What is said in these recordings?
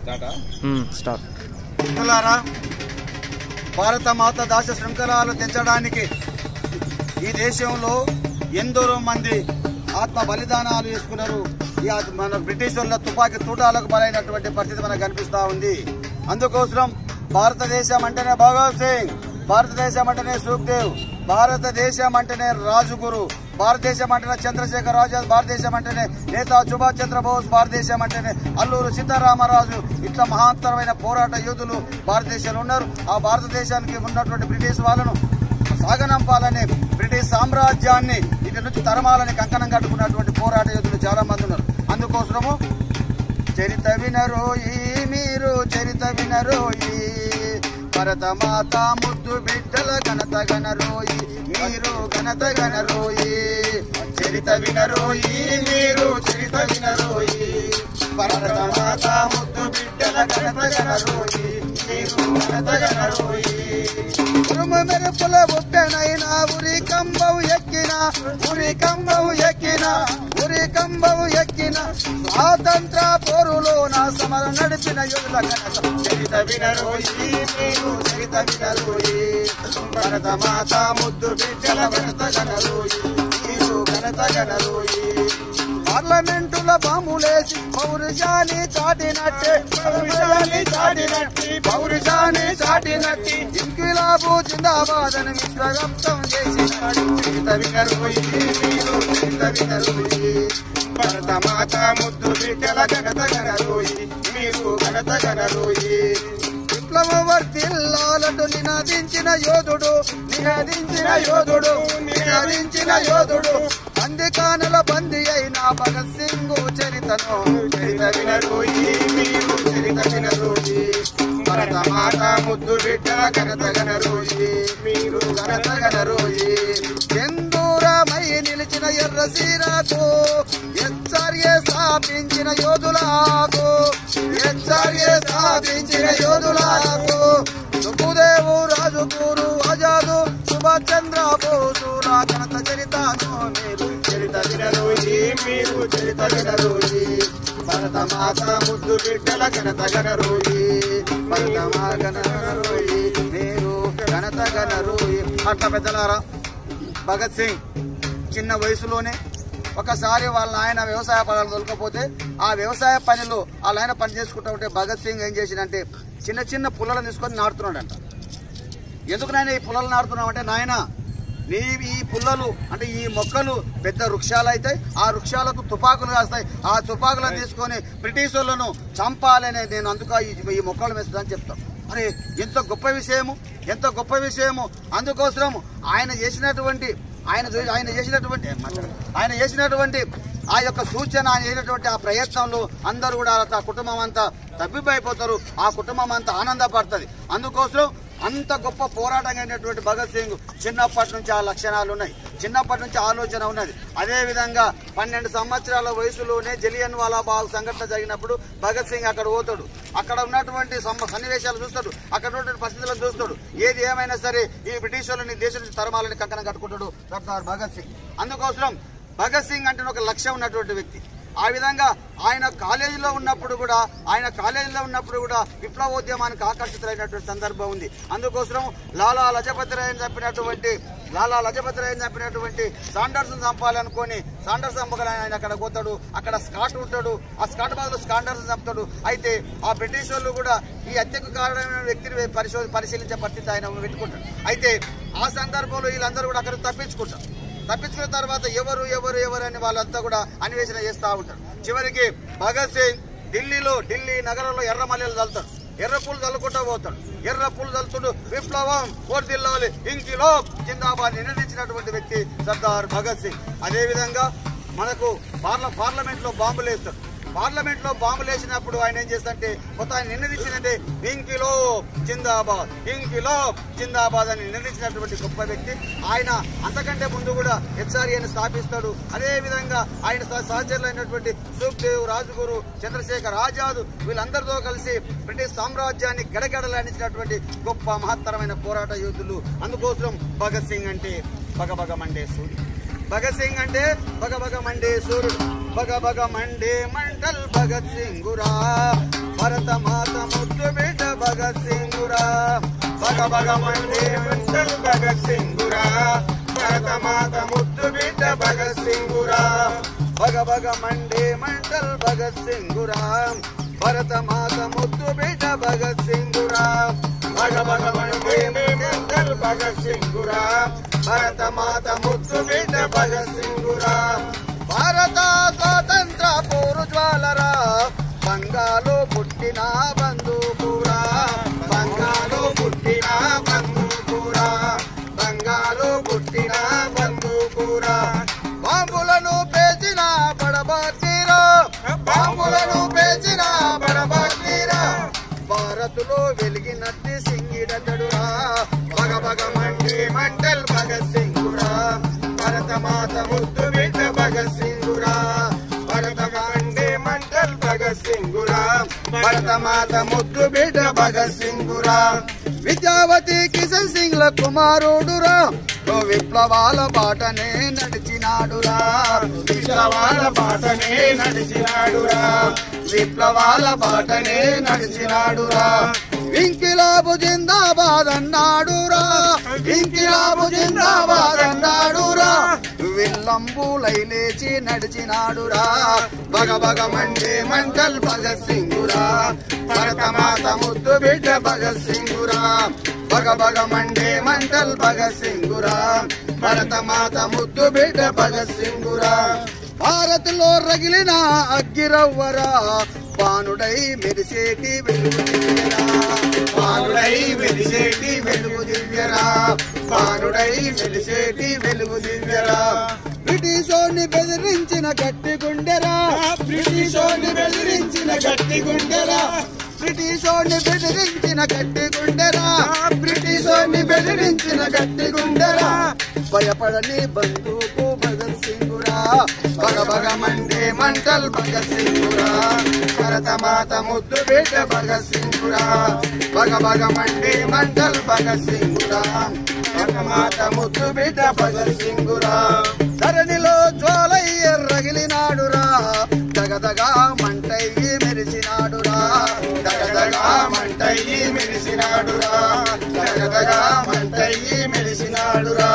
Start మిత్రులారా భారత మాత దాస శృంఖలాలు తెచ్చడానికి ఈ దేశంలో ఎందరో మంది ఆత్మ బలిదానాలు చేసుకున్నారు ఈ ఆత్- మన బ్రిటిష్ వాళ్ళ తుపాకీ తూటాలకు బలైనటువంటి పరిస్థితి మనకు కనిపిస్తా ఉంది అందుకోసం భారతదేశం అంటేనే భగత్ సింగ్ భారతదేశం అంటేనే సుఖ్దేవ్ భారతదేశం అంటేనే రాజుగురు భారతదేశం అంటేనే చంద్రశేఖర్ ఆజాద్ భారతదేశం అంటేనే నేతా సుభాష్ చంద్రబోస్ భారతదేశం అంటేనే అల్లూరు సీతారామరాజు ఇట్లా మహత్తరమైన పోరాట యోధులు భారతదేశంలో ఉన్నారు ఆ భారతదేశానికి ఉన్నటువంటి బ్రిటిష్ వాళ్ళను సాగనంపాలని బ్రిటిష్ సామ్రాజ్యాన్ని ఇటు నుంచి తరమాలని కంకణం కట్టుకున్నటువంటి పోరాట యోధులు చాలా మంది ఉన్నారు అందుకోసము చరిత వినరోయి మీరు చరిత వినరోయి భరత మాత ముద్దు బిడ్డల ఘనత గనరోయి మీరు ఘనత గనరోయి చరిత వినరోయి మీరు చరిత వినరోయి భరత మాత ముద్దు బిడ్డల ఘనత గనరోయి మీరు ఘనత గనరోయి ఉరుము మెరుపుల బుట్టెనైనా ఉరి కంబవు ఎక్కిన ఉరి కంబవు ఎక్కిన ఉరి కంబవు ఎక్కిన స్వాతంత్ర పోరులో నా సమర నడిపిన యుద్ధ ఘనత చరిత వినరోయి మీరు చరిత వినరోయి భరత మాత ముద్దు బిడ్డల ఘనత గనరోయి మీరు ఘనత గనరోయి పార్లమెంటుల బాంబులేసి పౌరుషాన్ని చాటినట్టే పౌరుషాన్ని చాటినట్టి పౌరుషాన్ని చాటినట్టి ఇంకిలాబు జిందాబాద్ అని విశ్వవ్యాప్తం చేసినాడు చరిత వినరోయి మీరు చరిత వినరోయి భరత మాత ముద్దు బిడ్డల ఘనత గనరోయి మీరు ఘనత గనరోయి విప్లవ వర్తిల్లాలటు నినాదించిన యోధుడు నినాదించిన యోధుడు నినాదించిన యోధుడు అందికానుల బందీ అయిన భగత్ సింగ్ చరితను చరిత వినరోయి మీరు చరిత వినరోయి భరత మాత ముద్దు బిడ్డల ఘనత గనరోయి మీరు ఘనత గనరోయి ఎందూరమై నిలిచిన ఎర్ర సీరకు హెచ్చర్య స్థాపించిన యోధులకు హెచ్చర్య స్థాపించిన యోధులకు సుఖదేవు రాజుకూరు ఆజాదు సుభాష్ చంద్ర బోసు నా ఘనత చరితను మీరు చరిత వినరోయి మీరు చరిత వినరోయి భరత మాత ముద్దు బిడ్డల ఘనత గనరోయి భరత మా గనరోయి మీరు ఘనత గనరోయి అట్లా పెద్దలారా భగత్ సింగ్ చిన్న వయసులోనే ఒకసారి వాళ్ళ ఆయన వ్యవసాయ పనులు దొరకపోతే ఆ వ్యవసాయ పనిలో వాళ్ళ ఆయన పని చేసుకుంటూ ఉంటే భగత్ సింగ్ ఏం చేసిందంటే చిన్న చిన్న పుల్లలను తీసుకొని నాటుతున్నాడంట ఎందుకు నాయన ఈ పుల్లలు నాటుతున్నావు అంటే నాయన నీ ఈ పుల్లలు అంటే ఈ మొక్కలు పెద్ద వృక్షాలు అవుతాయి ఆ వృక్షాలకు తుపాకులు కాస్తాయి ఆ తుపాకులను తీసుకొని బ్రిటిష్ వాళ్ళను చంపాలని నేను అందుక ఈ ఈ మొక్కలు వేస్తుందని చెప్తాను అరే ఎంత గొప్ప విషయము ఎంత గొప్ప విషయము అందుకోసం ఆయన చేసినటువంటి ఆయన చే- ఆయన చేసినటువంటి ఏం మాట్లాడను. ఆయన చేసినటువంటి ఆ యొక్క సూచన ఆయన చేసినటువంటి ఆ ప్రయత్నంలో అందరూ కూడా ఆ కుటుంబం అంతా తప్పిపోయిపోతారు ఆ కుటుంబం అంతా ఆనందపడుతుంది అందుకోసం అంత గొప్ప పోరాటం అయినటువంటి భగత్ సింగ్ చిన్నప్పటి నుంచి ఆ లక్షణాలు ఉన్నాయి చిన్నప్పటి నుంచి ఆలోచన ఉన్నది అదే విధంగా పన్నెండు సంవత్సరాల వయసులోనే జలియన్ వాలా బాగ్ సంఘటన జరిగినప్పుడు భగత్ సింగ్ అక్కడ పోతాడు అక్కడ ఉన్నటువంటి సమ- సన్నివేశాలు చూస్తాడు అక్కడ ఉన్నటువంటి పరిస్థితులను చూస్తాడు ఏది ఏమైనా సరే ఈ బ్రిటిష్ వాళ్ళని దేశం నుంచి తరమాలని కంకణం కట్టుకుంటాడు సర్దార్ భగత్ సింగ్ అందుకోసం భగత్ సింగ్ అంటే ఒక లక్ష్యం ఉన్నటువంటి వ్యక్తి ఆ విధంగా ఆయన కాలేజీలో ఉన్నప్పుడు కూడా ఆయన కాలేజీలో ఉన్నప్పుడు కూడా విప్లవోద్యమానికి ఆకర్షితులైనటువంటి సందర్భం ఉంది అందుకోసం లాలా లజపతి రాయని చంపినటువంటి లాలా లజపతి రాయని చంపినటువంటి సాండర్స్ చంపాలనుకొని సాండర్స్ చంపగలని ఆయన అక్కడ పోతాడు అక్కడ స్కాట్ ఉంటాడు ఆ స్కాట్ బదులు స్కాండర్స్ చంపుతాడు అయితే ఆ బ్రిటిష్ వాళ్ళు కూడా ఈ హత్యకు కారణమైన వ్యక్తిని పరిశోధ పరిశీలించే పరిస్థితి ఆయన పెట్టుకుంటాడు అయితే ఆ సందర్భంలో వీళ్ళందరూ కూడా అక్కడ తప్పించుకుంటారు తప్పించుకున్న తర్వాత ఎవరు ఎవరు ఎవరు అని వాళ్ళంతా కూడా అన్వేషణ చేస్తూ ఉంటారు చివరికి భగత్ సింగ్ ఢిల్లీలో ఢిల్లీ నగరంలో ఎర్ర మల్లెలు చల్లుతాడు ఎర్ర పూలు చల్లుకుంటూ పోతాడు ఎర్ర పూలు చల్లుతుడు విప్లవం కోర్దిల్లాలి ఇంకిలో జిందాబాద్ నిర్ణయించినటువంటి వ్యక్తి సర్దార్ భగత్ సింగ్ అదేవిధంగా మనకు పార్ల పార్లమెంట్ లో బాంబులు వేస్తాడు పార్లమెంట్ లో బాంబులు వేసినప్పుడు ఆయన ఏం చేస్తాడంటే కొత్త ఆయన నిర్ణయించిందంటే ఇంకిలో జిందాబాద్ ఇంకిలో జిందాబాద్ అని నిర్ణయించినటువంటి గొప్ప వ్యక్తి ఆయన అంతకంటే ముందు కూడా హెచ్ఆర్ఏని స్థాపిస్తాడు అదే విధంగా ఆయన సహ- సహచరులైనటువంటి సుఖ్దేవ్ రాజుగురు చంద్రశేఖర్ ఆజాద్ వీళ్ళందరితో కలిసి బ్రిటిష్ సామ్రాజ్యాన్ని గడగడలాడించినటువంటి గొప్ప మహత్తరమైన పోరాట యోధులు అందుకోసం భగత్ సింగ్ అంటే బగబగ మండే సూర్యుడు భగత్ సింగ్ అంటే బగ బగ మండే సూర్యుడు బగ బగ మండే మంటల్ భగత్ సింగురా భరత మా బగ మండే మంటల్ భగత్ సింగురా భరత మాత ముద్దు బిడ్డ భగత్ సింగురా భగ భగ మండే మంటల్ భగత్ సింగురా భరత మాత ముద్దు బిడ్డ భగత్ సింగురా భగ భగ మండే మంటల్ భగత్ సింగురా భరత మాత ముద్దు బిడ్డ భగత్ సింగురా భారత స్వాతంత్ర పోరు జ్వాలరా బంగాలో పుట్టిన బంధువురా బంగాలో పుట్టిన బంధువురా బంగాలో పుట్టిన బంధువురా బాంబులను పేచిన పడబాటీరా బాంబులను పేచిన పడబాటీరా భారతులో వెలిగినట్టి సింగిడతడురా భగ భగ మండే మంటల్ భగత్ సింగురా భరత మాత ముద్దు బిడ్డ భగత్ సింగురా భరత మండే మంటల్ భగత్ సింగురా భరత మాత ముద్దు బిడ్డ భగత్ సింగురా విద్యావతి కిషన్ సింగ్ ల కుమారుడురా ఓ విప్లవాల బాటనే నడిచినాడురా విప్లవాల బాటనే నడిచినాడురా విప్లవాల బాటనే నడిచినాడురా ఇంకిలాబు జిందాబాద్ అన్నాడురా ఇంకిలాబు జిందాబాద్ అన్నాడురా విల్లంబులై లేచి నడిచినాడురా భగ భగ మండే మంటల్ భగత్ సింగురా భరత మాత ముద్దు బిడ్డ భగత్ సింగురా భగ భగ మండే మంటల్ భగత్ సింగురా భరత మాత ముద్దు బిడ్డ భగత్ సింగురా భారత్ లో రగిలిన అగ్గిరవ్వరా బానుడై మెరిసేటి వెలుగు దివ్యరా. పానుడై వెలిసేటి వెలుగు దివ్యరా పానుడై వెలిసేటి వెలుగు దివ్యరా బ్రిటిషోని బెదిరించిన గట్టి గుండెరా బ్రిటిషోని బెదిరించిన గట్టి గుండెరా బ్రిటిషోని బెదిరించిన గట్టి గుండెరా బ్రిటిషోని బెదిరించిన గట్టి గుండెరా భయపడని బంధువుకు భగత్ సింగురా భగ భగ మండే మంటల్ భగత్ సింగురా భరత మాత ముద్దు బిడ్డ భగత్ సింగురా భగ భగ మండే మంటల్ భగత్ సింగురా భరత మాత ముద్దు బిడ్డ భగత్ సింగురా ధరణిలో జ్వాలయ్య రగిలినాడురా దగదగా మంటయ్యి మెరిసినాడురా దగదగా మంటయ్యి మెరిసినాడురా దగదగా మంటయ్యి మెరిసినాడురా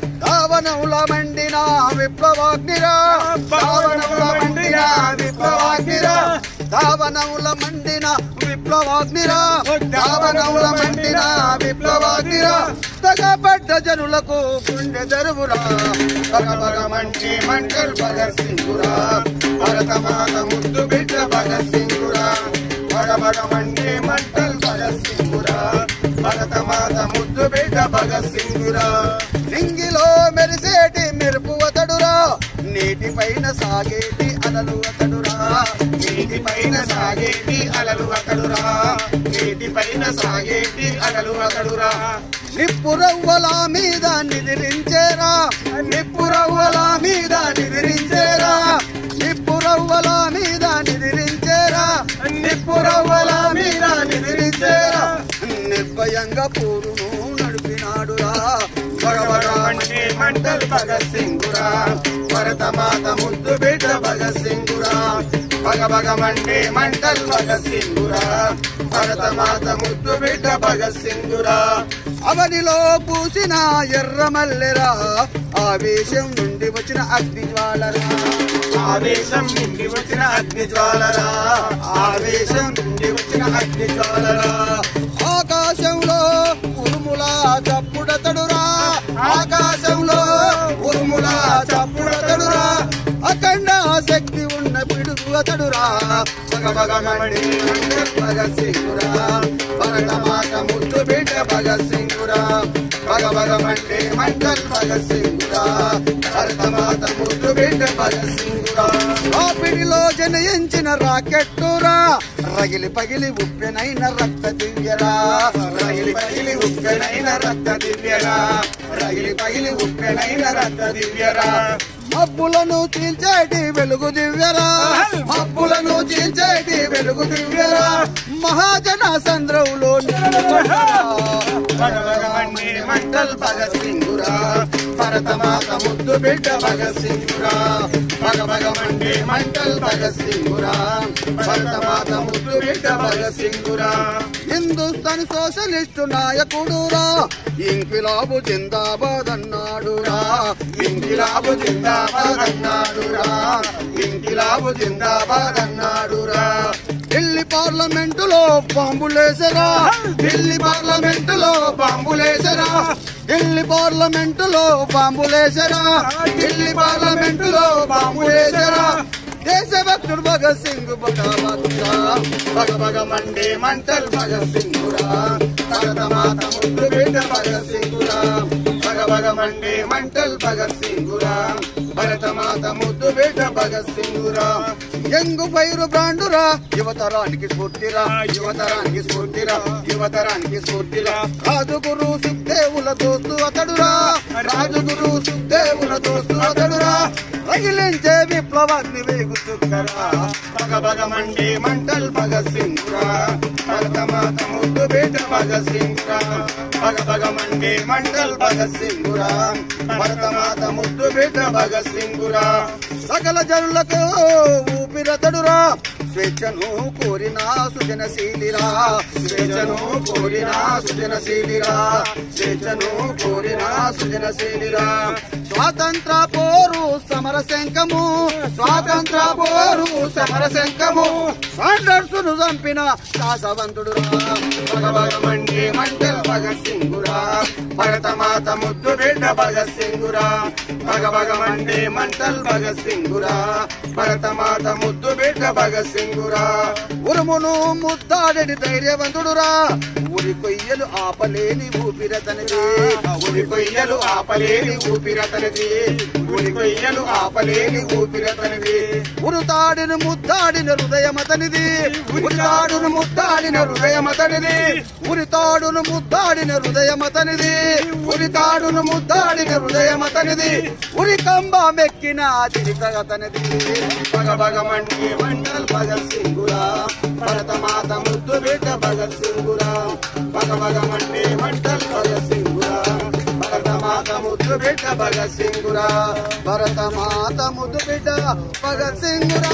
దావనముల మండిన విప్లవాగ్నిరా దావనముల మండిన విప్లవాగ్నిరా దావనముల మండిన విప్లవాగ్నిరా దావనముల మండిన విప్లవాగ్నిరా తగబడ్డ జనులకు గుండె జరువురా భగ భగ మంటే మంటల్ భగత్ సింగురా భరత మాత ముద్దు బిడ్డ భగత్ సింగురా భగ భగ మంటే మంటల్ భగత్ సింగురా భరత మాత ముద్దు బిడ్డ భగత్ సింగురా నింగిలో మెరిసేటి మెరుపు అతడురా నీటి పైన సాగేటి అలలు అతడురా నీటి పైన సాగేటి అలలు అతడురా నీటి పైన సాగేటి అలలు అతడురా నిప్పురవ్వల మీద నిదిరించేరా నిప్పురవ్వల మీద నిదిరించేరా నిప్పురవ్వల మీద నిదిరించేరా నిప్పురవ్వల మీద నిదిరించేరా నిర్భయంగా పూరును నడిపినాడురా భగ భగ మంటే మంటల్ భగత్ సింగురా భరత మాత ముద్దు బిడ్డ భగత్ సింగురా భగ భగ మంటే మంటల్ భగత్ సింగురా భరత మాత ముద్దు బిడ్డ భగత్ సింగురా అవనిలో పూసిన ఎర్ర మల్లెరా ఆవేశం నుండి వచ్చిన అగ్ని జ్వాలరా ఆవేశం నుండి వచ్చిన అగ్ని జ్వాలరా ఆవేశం నుండి వచ్చిన అగ్ని జ్వాలరా ఆకాశంలో ఉరుముల చప్పుడతడురా ఆకాశంలో ఉరుముల చప్పుడతడురా అఖండ శక్తి ఉన్న పిడుగు అతడురా భగ భగ మండే మంటల్ భగత్ సింగురా భరత మాత ముద్దు బిడ్డ భగత్ సింగురా భగ భగ మండే మంటల్ భగత్ సింగురా భరత మాత ముద్దు బిడ్డ భగత్ సింగురా ఆ పిడిలో జనయించిన రాకెట్టురా రగిలి పగిలి ఉప్పెనైన రక్త దివ్యరా రగిలి పగిలి ఉప్పెనైన రక్త దివ్యరా రగిలి పగిలి ఉప్పెనైన రక్త దివ్యరా మబ్బులను చీల్చేటి వెలుగు దివ్యరా మబ్బులను చీల్చేటి వెలుగు దివ్యరా మహాజన సంద్రవులో భగ భగ మండే మంటల్ భగత్ సింగురా భరత మాత ముద్దు బిడ్డ భగత్ సింగురా భగ భగ మండే మంటల్ భగత్ సింగురా భరత మాత ముద్దు బిడ్డ భగత్ సింగురా హిందుస్థాన్ సోషలిస్టు నాయకుడురా ఇంకిలాబు జిందాబాద్ అన్నాడురా ఇంకిలాబు జిందాబాద్ అన్నాడురా ఇంకిలాబు జిందాబాద్ అన్నాడురా ఢిల్లీ పార్లమెంటులో బాంబులేసరా ఢిల్లీ పార్లమెంటులో బాంబులేసరా ఢిల్లీ పార్లమెంటులో బాంబులేసరా ఢిల్లీ పార్లమెంటులో బాంబులేసరా దేశభక్తుడు భగత్ సింగ్ భగవత్రా భగ భగ మండే మంటల్ భగత్ సింగురా భరత మాత ముద్దు బిడ్డ భగత్ సింగురా భగ భగ మండే మంటల్ భగత్ సింగురా భరత మాత ముద్దు బిడ్డ భగత్ సింగురా యంగు ఫైరు బ్రాండురా యువతరానికి స్ఫూర్తిరా యువతరానికి స్ఫూర్తిరా యువతరానికి స్ఫూర్తిరా రాజుగురు సుఖదేవుల దోస్తు అతడురా రాజుగురు సుఖదేవుల దోస్తు అతడురా రగిలించే విప్లవాన్ని వేగుతుక్కరా భగ భగ మండే మంటల్ భగత్ సింగురా భరత మాత ముద్దు బిడ్డ భగత్ సింగురా భగ భగ మండే మంటల్ భగత్ సింగురా భరత మాత ముద్దు బిడ్డ భగత్ సింగురా సకల జనులకు ఊపిరతడురా స్వేచ్ఛను కోరిన సుజనశీలిరా స్వేచ్ఛను కోరిన సుజనశీలిరా స్వేచ్ఛను కోరిన సుజనశీలిరా స్వాతంత్ర పోరు సమర శంఖము స్వాతంత్ర పోరు సమర శంఖము సాండర్స్ ను చంపిన శాసవంతుడు మండే మంటల్ భగత్ సింగురా భరత మాత ముద్దు బిడ్డ భగత్ సింగురా భగ భగ మండే మంటల్ భగత్ సింగురా భరత మాత ముద్దు బిడ్డ భగత్ సింగురా ఉరుమును ముద్దాడెడి ధైర్యవంతుడురా ఉరి కొయ్యలు ఆపలేని ఊపిరతనిది ఉరి కొయ్యలు ఆపలేని ఊపిరతనిది ఉరి కొయ్యలు ఆపలేని ఊపిరతనిది ఉరుతాడిన ముద్దాడిన హృదయమతనిది ఉరితాడును ముద్దాడిన హృదయమతనిది ఉరితాడును ముద్దాడిన హృదయమతనిది ఉరితాడును ముద్దాడిన హృదయమతనిది ఉరి కంబ మెక్కిన చిరితగతనిది భగ భగ మండి మండల్ భగత్ సింగురా భరత మాత ముద్దు బిడ్డ భగత్ సింగురా భగ భగ మండి మండల్ భగత్ సింగురా భరత మాత ముద్దు బిడ్డ భగత్ సింగురా భరత మాత ముద్దు బిడ్డ భగత్ సింగురా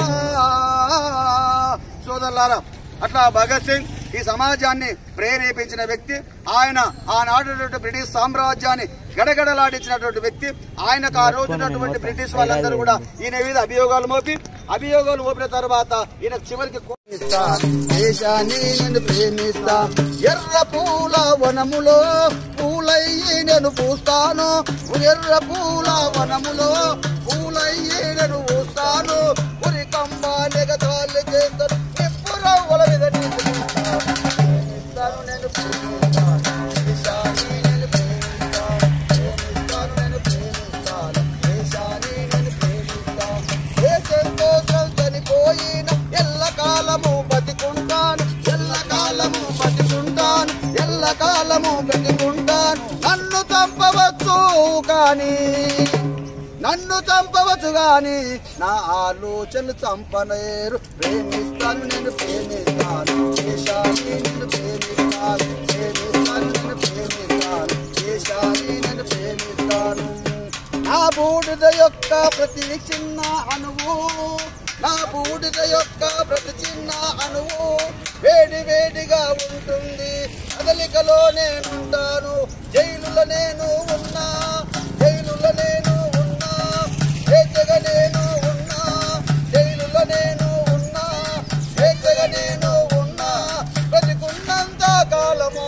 సోదరులారా అట్లా భగత్ సింగ్ ఈ సమాజాన్ని ప్రేరేపించిన వ్యక్తి ఆయన ఆనాడు బ్రిటిష్ సామ్రాజ్యాన్ని గడగడలాడించినటువంటి వ్యక్తి ఆయనకు ఆ రోజునటువంటి బ్రిటిష్ వాళ్ళందరూ కూడా ఈయన మీద అభియోగాలు మోపి అభియోగాలు మోపిన తర్వాత ఈయన చివరికి ప్రేమిస్తా దేశాన్ని నేను ప్రేమిస్తా ఎర్ర పూల వనములో పూలయ్యి నేను పూస్తాను ఎర్ర పూల వనములో పూలయ్యి నేను పూస్తాను ఉరి కంబాలిగ తాళ్ళు చేస్తాను ఎప్పుడవ్వల మీద నీకు ప్రేమిస్తాను నేను ప్రేమిస్తాను దేశాన్ని నేను ప్రేమిస్తాను ప్రేమిస్తాను నేను ప్రేమిస్తాను దేశాన్ని నేను ప్రేమిస్తాను దేశం కోసం చనిపోయిన ఎల్లకాలము బతికుంటాను ఎల్లకాలము బతికుంటాను ఎల్లకాలము బతికుంటాను నన్ను చంపవచ్చు కానీ నన్ను చంపవచ్చు గాని నా ఆలోచనలు చంపలేరు ప్రేమిస్తాను నేను ప్రేమిస్తాను దేశాన్ని నేను ప్రేమిస్తాను ప్రేమిస్తాను నేను ప్రేమిస్తాను దేశాన్ని నేను ప్రేమిస్తాను నా బూడిద యొక్క ప్రతి చిన్న అణువు నా బూడిద యొక్క ప్రతి చిన్న అణువు వేడి వేడిగా ఉంటుంది కదలికలో నేనుంటాను జైలులో నేను ఉన్నా జైలులో నేను ఉన్నా స్వేచ్ఛగా నేను ఉన్నా జైలులో నేను ఉన్నా స్వేచ్ఛగా నేను ఉన్నా బ్రతికున్నంత కాలము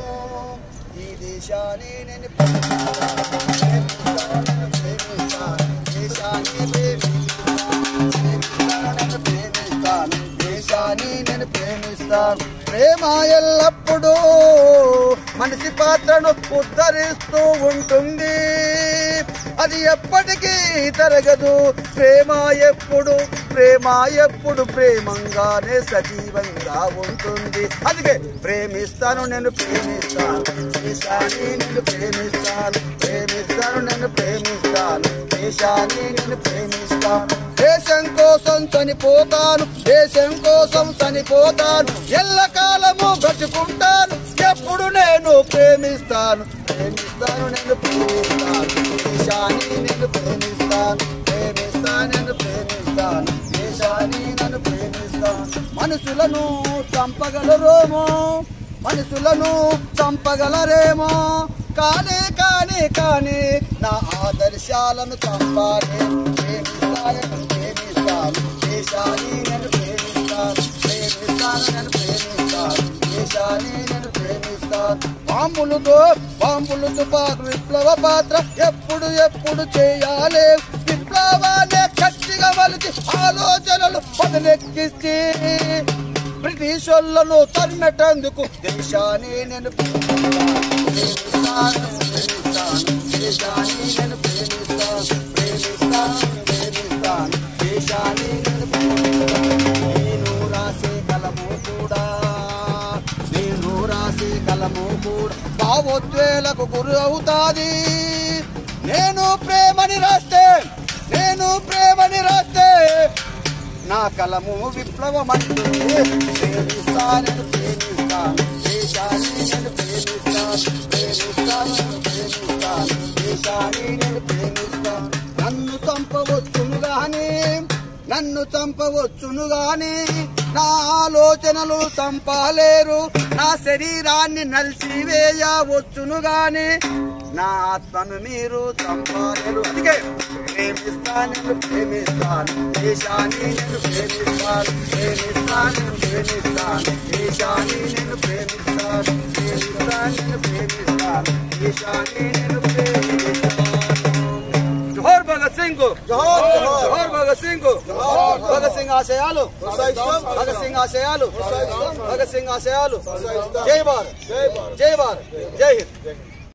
ఈ దేశాన్ని నేను ప్రేమిస్తాను, ప్రేమిస్తాను, దేశాన్ని ప్రేమిస్తాను, ప్రేమిస్తాను, ప్రేమిస్తాను, దేశాన్ని నేను ప్రేమిస్తాను ప్రేమ ఎల్లప్పుడూ మనిషి పాత్రను ఉద్ధరిస్తూ ఉంటుంది అది ఎప్పటికీ తరగదు ప్రేమ ఎప్పుడు ప్రేమ ఎప్పుడు ప్రేమంగానే సజీవంగా ఉంటుంది అందుకే ప్రేమిస్తాను నేను ప్రేమిస్తాను దేశాన్ని నేను ప్రేమిస్తాను ప్రేమిస్తాను నేను ప్రేమిస్తాను దేశాన్ని నేను ప్రేమిస్తాను దేశం కోసం చనిపోతాను దేశం కోసం చనిపోతాను ఎల్లకాలము బ్రతుకుంటాను ఎప్పుడు నేను ప్రేమిస్తాను ప్రేమిస్తాను నేను ప్రేమిస్తాను దేశాన్ని నేను ప్రేమిస్తాను ప్రేమిస్తాను నేను ప్రేమిస్తాను దేశాన్ని నన్ను ప్రేమిస్తాను మనుషులను చంపగలరేమో మనుషులను చంపగలరేమో కానీ కానీ కానీ నా ఆదర్శాలను చంపాలి ప్రేమిస్తాను ప్రేమిస్తాను దేశాన్ని నేను ప్రేమిస్తాను ప్రేమిస్తాను నేను ప్రేమిస్తాను దేశాన్ని నేను ప్రేమిస్తాను బాంబులతో బాంబులతో పాటు విప్లవ పాత్ర ఎప్పుడు ఎప్పుడు చేయాలి విప్లవాన్ని గట్టిగా మలిచి ఆలోచనలు పదనెక్కిస్తే బ్రిటిష్ వాళ్ళను తరిమెటందుకు దేశాన్ని నేను ప్రేమిస్తాను ప్రేమిస్తాను దేశాన్ని నేను ప్రేమిస్తాను ప్రేమిస్తాను ప్రేమిస్తాను దేశాన్ని నేను ప్రేమిస్తాను నేను రాసే కలము కూడా నేను రాసే కలము కూడా భావోద్వేలకు గురి అవుతాది నేను ప్రేమని రాస్తే నేను ప్రేమని రాస్తే నా కలము విప్లవం అంటుంది ప్రేమిస్తాను ప్రేమిస్తాను దేశాన్ని నేను ప్రేమిస్తాను ప్రేమిస్తాను ప్రేమిస్తాను దేశాన్ని నేను ప్రేమిస్తాను నన్ను చంపవచ్చును గాని నన్ను చంపవచ్చును గాని నా ఆలోచనలు చంపలేరు నా శరీరాన్ని నలిచివేయవచ్చును గాని నా ఆత్మను మీరు చంపలేరు అందుకే ప్రేమిస్తాను నేను ప్రేమిస్తాను దేశాన్ని నేను ప్రేమిస్తాను ప్రేమిస్తాను నేను ప్రేమిస్తాను దేశాన్ని నేను ప్రేమిస్తాను ప్రేమిస్తాను నేను ప్రేమిస్తాను దేశాన్ని నేను ప్రేమిస్తాను జోహర్ భగత్ సింగ్ జోహార్, జోహార్. జోహర్ భగత్ సింగ్ జోహార్. భగత్ సింగ్ ఆశయాలు కొనసాగిస్తాం. భగత్ సింగ్ ఆశయాలు కొనసాగిస్తాం. భగత్ సింగ్ ఆశయాలు కొనసాగిస్తాం. జై భారత్ జై భారత్. జై భారత్ జై హింద్